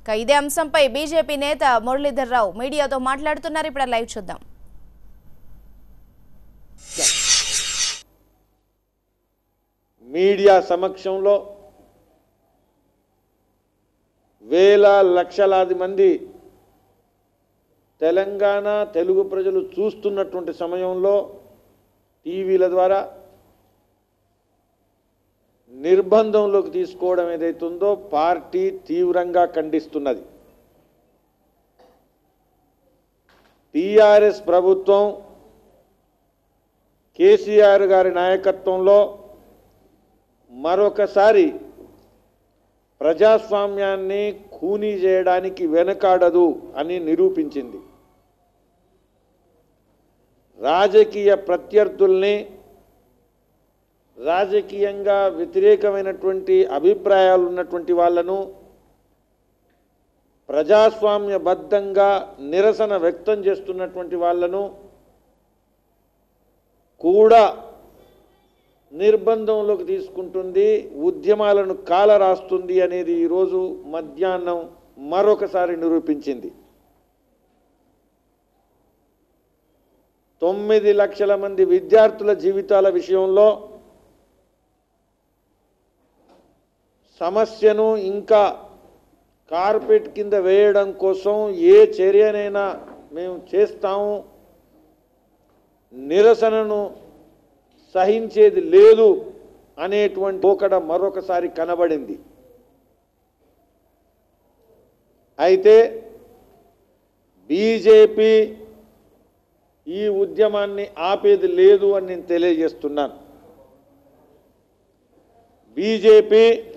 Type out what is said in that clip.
ఇక ఇదే అంశంపై బీజేపీ నేత మురళీధర్ రావు మీడియాతో మాట్లాడుతున్నారు ఇప్పుడు ఆ లైవ్ చూద్దాం మీడియా సమక్షంలో వేల లక్షలాది మంది తెలంగాణ తెలుగు ప్రజలు చూస్తున్నటువంటి సమయంలో టీవీల ద్వారా నిర్బంధంలోకి తీసుకోవడం ఏదైతుందో పార్టీ తీవ్రంగా ఖండిస్తున్నది టీఆర్ఎస్ ప్రభుత్వం కేసీఆర్ గారి నాయకత్వంలో మరొకసారి ప్రజాస్వామ్యాన్ని ఖూనీ చేయడానికి వెనకాడదు అని నిరూపించింది రాజకీయ ప్రత్యర్థుల్ని రాజకీయంగా వ్యతిరేకమైనటువంటి అభిప్రాయాలు ఉన్నటువంటి వాళ్ళను ప్రజాస్వామ్యబద్ధంగా నిరసన వ్యక్తం చేస్తున్నటువంటి వాళ్ళను కూడా నిర్బంధంలోకి తీసుకుంటుంది ఉద్యమాలను కాలరాస్తుంది అనేది ఈరోజు మధ్యాహ్నం మరొకసారి నిరూపించింది తొమ్మిది లక్షల మంది విద్యార్థుల జీవితాల విషయంలో సమస్యను ఇంకా కార్పెట్ కింద వేయడం కోసం ఏ చర్యనైనా మేము చేస్తాము నిరసనను సహించేది లేదు అనేటువంటి పోకడ మరొకసారి కనబడింది అయితే బీజేపీ ఈ ఉద్యమాన్ని ఆపేది లేదు అని నేను తెలియజేస్తున్నాను బీజేపీ